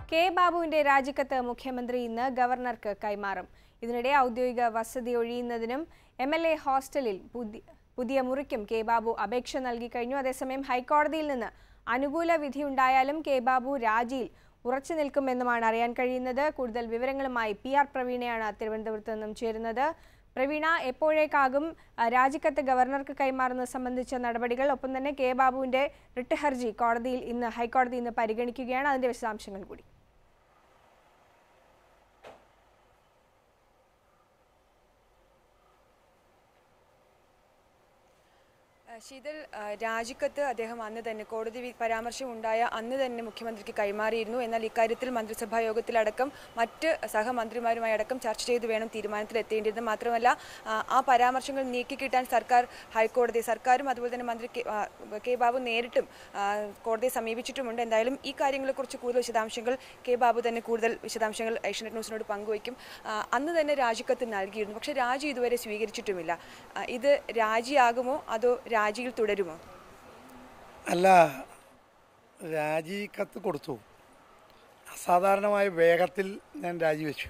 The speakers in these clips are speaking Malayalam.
കെ ബാബുവിന്റെ രാജിക്കത്ത് മുഖ്യമന്ത്രി ഇന്ന് ഗവർണർക്ക് കൈമാറും ഇതിനിടെ ഔദ്യോഗിക വസതി ഒഴിയുന്നതിനും എം എൽ എ ഹോസ്റ്റലിൽ പുതി- പുതിയ മുറിക്കും കെ ബാബു അപേക്ഷ നൽകി കഴിഞ്ഞു അതേസമയം ഹൈക്കോടതിയിൽ നിന്ന് അനുകൂല വിധിയുണ്ടായാലും കെ ബാബു രാജിയിൽ ഉറച്ചു നിൽക്കുമെന്നുമാണ് അറിയാൻ കഴിയുന്നത് കൂടുതൽ വിവരങ്ങളുമായി പി ആർ പ്രവീണയാണ് തിരുവനന്തപുരത്ത് നിന്നും ചേരുന്നത് പ്രവീണ എപ്പോഴേക്കാകും ആ, രാജിക്കത്ത് ഗവർണർക്ക് കൈമാറുന്നത് സംബന്ധിച്ച നടപടികൾ ഒപ്പം തന്നെ കെ ബാബുവിന്റെ റിട്ട് ഹർജി കോടതിയിൽ ഇന്ന് ഹൈക്കോടതി ഇന്ന് പരിഗണിക്കുകയാണ് അതിന്റെ വിശദാംശങ്ങൾ കൂടി ആ, ശീതൽ ആ, രാജിക്കത്ത് അദ്ദേഹം അന്ന് തന്നെ കോടതി വി- പരാമർശം ഉണ്ടായ അന്ന് തന്നെ മുഖ്യമന്ത്രിക്ക് കൈമാറിയിരുന്നു എന്നാൽ ഇക്കാര്യത്തിൽ മന്ത്രിസഭാ യോഗത്തിലടക്കം മറ്റ് സഹമന്ത്രിമാരുമായി അടക്കം ചർച്ച ചെയ്ത് വേണം തീരുമാനത്തിലെത്തേണ്ടത് മാത്രമല്ല ആ, ആ പരാമർശങ്ങൾ നീക്കിക്കിട്ടാൻ സർക്കാർ ഹൈക്കോടതി സർക്കാരും അതുപോലെ തന്നെ മന്ത്രി കെ- ആ, കെ ബാബു നേരിട്ടും ആ, കോടതിയെ സമീപിച്ചിട്ടുമുണ്ട് എന്തായാലും ഈ കാര്യങ്ങളെക്കുറിച്ച് കൂടുതൽ വിശദാംശങ്ങൾ കെ ബാബു തന്നെ കൂടുതൽ വിശദാംശങ്ങൾ ഏഷ്യനെറ്റ് ന്യൂസിനോട് പങ്കുവയ്ക്കും ആ, അന്ന് തന്നെ രാജിക്കത്ത് നൽകിയിരുന്നു പക്ഷേ രാജി ഇതുവരെ സ്വീകരിച്ചിട്ടുമില്ല ആ, ഇത് രാജിയാകുമോ അതോ രാജിയിൽ തുടരുമോ അല്ല രാജി കത്ത് കൊടുത്തു അസാധാരണമായ വേഗത്തിൽ ഞാൻ രാജിവെച്ചു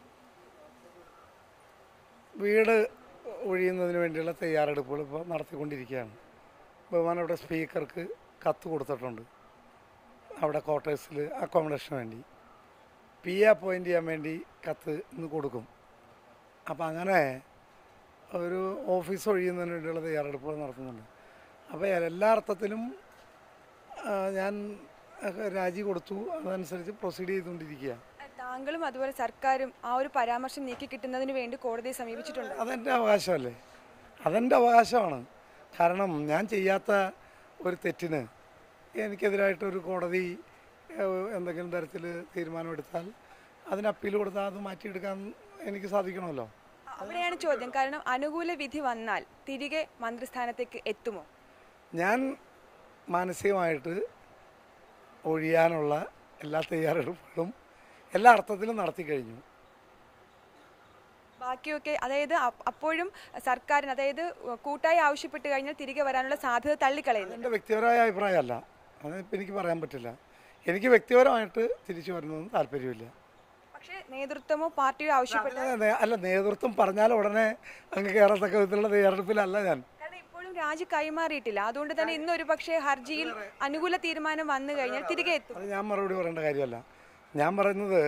വീട് ഒഴിയുന്നതിന് വേണ്ടിയുള്ള തയ്യാറെടുപ്പുകൾ ഇപ്പോൾ നടത്തിക്കൊണ്ടിരിക്കുകയാണ് ബഹുമാനയുടെ സ്പീക്കർക്ക് കത്ത് കൊടുത്തിട്ടുണ്ട് അവിടെ ക്വാർട്ടേഴ്സിൽ അക്കോമഡേഷന് വേണ്ടി പി എ അപ്പോയിൻ്റ് ചെയ്യാൻ വേണ്ടി കത്ത് ഇന്ന് കൊടുക്കും അപ്പം അങ്ങനെ ഒരു ഓഫീസ് ഒഴിയുന്നതിന് വേണ്ടിയുള്ള തയ്യാറെടുപ്പുകൾ നടത്തുന്നുണ്ട് അപ്പോൾ എല്ലാ അർത്ഥത്തിലും ആ, ഞാൻ ഒക്കെ രാജി കൊടുത്തു അതനുസരിച്ച് പ്രൊസീഡ് ചെയ്തുകൊണ്ടിരിക്കുക താങ്കളും അതുപോലെ സർക്കാരും ആ ഒരു പരാമർശം നീക്കി കിട്ടുന്നതിന് വേണ്ടി കോടതിയെ സമീപിച്ചിട്ടുണ്ട് അതെൻ്റെ അവകാശമല്ലേ അതെൻ്റെ അവകാശമാണ് കാരണം ഞാൻ ചെയ്യാത്ത ഒരു തെറ്റിന് എനിക്കെതിരായിട്ടൊരു കോടതി ഏഹ്, എന്തെങ്കിലും തരത്തിൽ തീരുമാനമെടുത്താൽ അതിന് അപ്പീൽ കൊടുത്താൽ അത് മാറ്റിയെടുക്കാൻ എനിക്ക് സാധിക്കണമല്ലോ അവിടെയാണ് ചോദ്യം കാരണം അനുകൂല വിധി വന്നാൽ തിരികെ മന്ത്രിസ്ഥാനത്തേക്ക് എത്തുമോ ഞാൻ മാനസികമായിട്ട് ഒഴിയാനുള്ള എല്ലാ തയ്യാറെടുപ്പുകളും എല്ലാ അർത്ഥത്തിലും നടത്തി കഴിഞ്ഞു ബാക്കിയൊക്കെ അതായത് അ- അപ്പോഴും സർക്കാരിന് അതായത് കൂട്ടായി ആവശ്യപ്പെട്ട് കഴിഞ്ഞാൽ തിരികെ വരാനുള്ള സാധ്യത തള്ളിക്കളയുന്നു എൻ്റെ വ്യക്തിപരമായ അഭിപ്രായമല്ല അതിപ്പോൾ എനിക്ക് പറയാൻ പറ്റില്ല എനിക്ക് വ്യക്തിപരമായിട്ട് തിരിച്ചു വരുന്നതും താല്പര്യമില്ല പക്ഷേ നേതൃത്വമോ പാർട്ടിയോ ആവശ്യപ്പെട്ട അല്ല, നേ- അല്ല നേതൃത്വം പറഞ്ഞാൽ ഉടനെ അങ്ങ് കയറത്തക്ക വിധത്തിലുള്ള തയ്യാറെടുപ്പിലല്ല ഞാൻ കാരണം ഇപ്പോഴും രാജി കൈമാറിയിട്ടില്ല അതുകൊണ്ട് തന്നെ ഇന്ന് ഒരു പക്ഷേ ഹർജിയിൽ അനുകൂല തീരുമാനം വന്നു കഴിഞ്ഞാൽ തിരികെ എത്തും അത് ഞാൻ മറുപടി പറയേണ്ട കാര്യമല്ല ഞാൻ പറയുന്നത്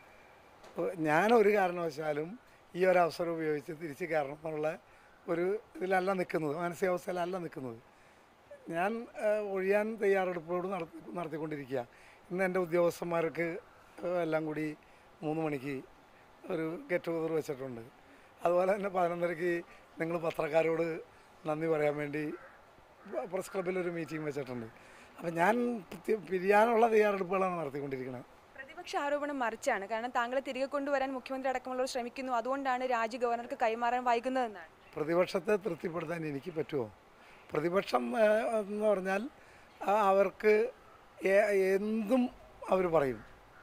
ഞാൻ ഒരു കാരണവശാലും ഈ ഒരു അവസരം ഉപയോഗിച്ച് തിരിച്ച് കയറണം എന്നുള്ള ഒരു ഇതിലല്ല നിൽക്കുന്നത് മാനസികാവസ്ഥയിലല്ല നിൽക്കുന്നത് ഞാൻ ആ, ഒഴിയാൻ തയ്യാറെടുപ്പോട് നടത്തി നടത്തിക്കൊണ്ടിരിക്കുക ഇന്ന് എൻ്റെ ഉദ്യോഗസ്ഥന്മാർക്ക് എല്ലാം കൂടി മൂന്ന് മണിക്ക് ഒരു ഗെറ്റ് ടുഗദർ വെച്ചിട്ടുണ്ട് അതുപോലെ തന്നെ പതിനൊന്നരയ്ക്ക് നിങ്ങൾ പത്രക്കാരോട് നന്ദി പറയാൻ വേണ്ടി പ്രസ് ക്ലബ്ബിൽ ഒരു മീറ്റിംഗ് വെച്ചിട്ടുണ്ട് അപ്പം ഞാൻ തി- പിരിയാനുള്ള തയ്യാറെടുപ്പുകളാണ് നടത്തിക്കൊണ്ടിരിക്കുന്നത് പ്രതിപക്ഷ ആരോപണം മറിച്ചാണ് കാരണം താങ്കളെ തിരികെ കൊണ്ടുവരാൻ മുഖ്യമന്ത്രി അടക്കമുള്ളവർ ശ്രമിക്കുന്നു അതുകൊണ്ടാണ് രാജി ഗവർണർക്ക് കൈമാറാൻ വൈകുന്നതെന്നാണ് പ്രതിപക്ഷത്തെ തൃപ്തിപ്പെടുത്താൻ എനിക്ക് പറ്റുമോ പ്രതിപക്ഷം ആ, എന്ന് പറഞ്ഞാൽ ആ, അവർക്ക് എ- എന്തും അവർ പറയും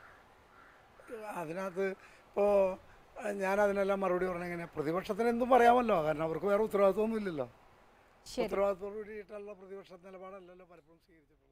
അതിനകത്ത് ഇപ്പോൾ ഞാൻ അതിനെല്ലാം മറുപടി പറഞ്ഞെങ്ങനെ പ്രതിപക്ഷത്തിന് എന്തും പറയാമല്ലോ കാരണം അവർക്ക് വേറെ ഉത്തരവാദിത്വമൊന്നും ഇല്ലല്ലോ ശരി ഉത്തരവാദിത്വത്തോടു കൂടിയിട്ടുള്ള പ്രതിപക്ഷ നിലപാടല്ലല്ലോ പലപ്പോഴും സ്വീകരിച്ചിട്ടുള്ളത്